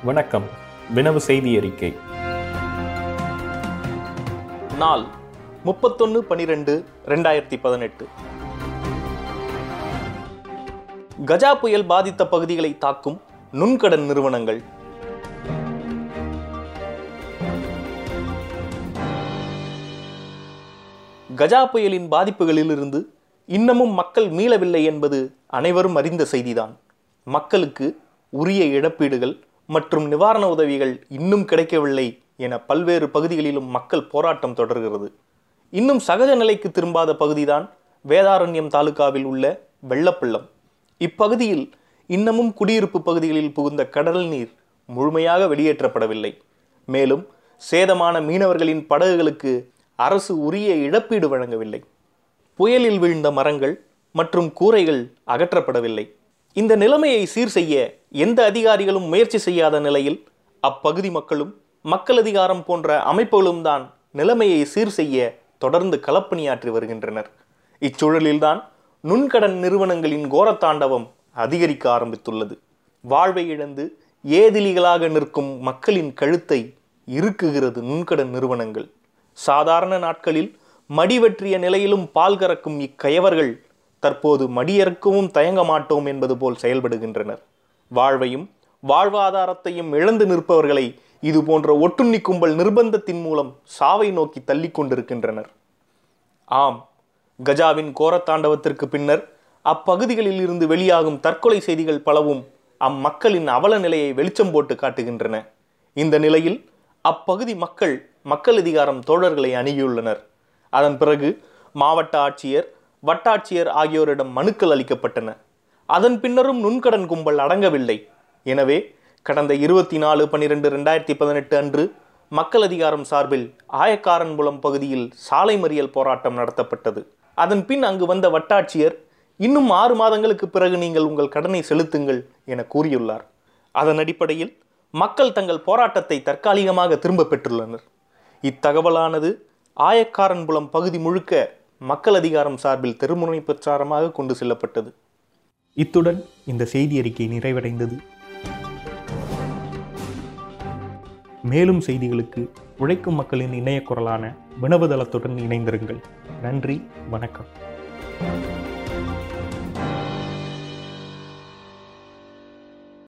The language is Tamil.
வணக்கம் வினவு செய்தி அறிக்கை நாள் முப்பத்தொன்று பனிரெண்டு ரெண்டாயிரத்தி பதினெட்டு கஜா புயல் பாதித்த பகுதிகளை தாக்கும் நுண்கடன் நிறுவனங்கள் கஜா புயலின் பாதிப்புகளிலிருந்து இன்னமும் மக்கள் மீளவில்லை என்பது அனைவரும் அறிந்த செய்திதான் மக்களுக்கு உரிய இழப்பீடுகள் மற்றும் நிவாரண உதவிகள் இன்னும் கிடைக்கவில்லை என பல்வேறு பகுதிகளிலும் மக்கள் போராட்டம் தொடர்கிறது இன்னும் சகஜ நிலைக்கு திரும்பாத பகுதிதான் வேதாரண்யம் தாலுகாவில் உள்ள வெள்ளப்பள்ளம் இப்பகுதியில் இன்னமும் குடியிருப்பு பகுதிகளில் புகுந்த கடல் நீர் முழுமையாக வெளியேற்றப்படவில்லை மேலும் சேதமான மீனவர்களின் படகுகளுக்கு அரசு உரிய இழப்பீடு வழங்கவில்லை புயலில் வீழ்ந்த மரங்கள் மற்றும் கூரைகள் அகற்றப்படவில்லை இந்த நிலைமையை சீர் செய்ய எந்த அதிகாரிகளும் முயற்சி செய்யாத நிலையில் அப்பகுதி மக்களும் மக்கள் அதிகாரம் போன்ற அமைப்புகளும் தான் நிலைமையை சீர் செய்ய தொடர்ந்து களப்பணியாற்றி வருகின்றனர் இச்சூழலில்தான் நுண்கடன் நிறுவனங்களின் கோரத்தாண்டவம் அதிகரிக்க ஆரம்பித்துள்ளது வாழ்வை இழந்து ஏதிலிகளாக நிற்கும் மக்களின் கழுத்தை இறுக்குகிறது நுண்கடன் நிறுவனங்கள் சாதாரண நாட்களில் மடிவற்றிய நிலையிலும் பால் கறக்கும் இக்கயவர்கள் தற்போது மடியறுக்கவும் தயங்க மாட்டோம் என்பது போல் செயல்படுகின்றனர் வாழ்வையும் வாழ்வாதாரத்தையும் இழந்து நிற்பவர்களை இது போன்ற ஒட்டுண்ணி கும்பல் நிர்பந்தத்தின் மூலம் சாவை நோக்கி தள்ளிக் கொண்டிருக்கின்றனர் ஆம் கஜாவின் கோரத்தாண்டவத்திற்கு பின்னர் அப்பகுதிகளில் இருந்து வெளியாகும் தற்கொலை செய்திகள் பலவும் அம்மக்களின் அவல நிலையை வெளிச்சம் போட்டு காட்டுகின்றன இந்த நிலையில் அப்பகுதி மக்கள் மக்கள் அதிகாரம் தோழர்களை அணுகியுள்ளனர் அதன் பிறகு மாவட்ட ஆட்சியர் வட்டாட்சியர் ஆகியோரிடம் மனுக்கள் அளிக்கப்பட்டன அதன் பின்னரும் நுண்கடன் கும்பல் அடங்கவில்லை எனவே கடந்த இருபத்தி நாலு பன்னிரெண்டு ரெண்டாயிரத்தி பதினெட்டு அன்று மக்கள் அதிகாரம் சார்பில் ஆயக்காரன்புலம் பகுதியில் சாலை மறியல் போராட்டம் நடத்தப்பட்டது அதன் பின் அங்கு வந்த வட்டாட்சியர் இன்னும் ஆறு மாதங்களுக்கு பிறகு நீங்கள் உங்கள் கடனை செலுத்துங்கள் என கூறியுள்ளார் அதன் அடிப்படையில் மக்கள் தங்கள் போராட்டத்தை தற்காலிகமாக திரும்ப பெற்றுள்ளனர் இத்தகவலானது ஆயக்காரன்புலம் பகுதி முழுக்க மக்கள் அதிகாரம் சார்பில் தெருமுனை பிரச்சாரமாக கொண்டு செல்லப்பட்டது இத்துடன் இந்த செய்தி அறிக்கை நிறைவடைந்தது மேலும் செய்திகளுக்கு உழைக்கும் மக்களின் இணைய குரலான வினவுதளத்துடன் இணைந்திருங்கள் நன்றி வணக்கம்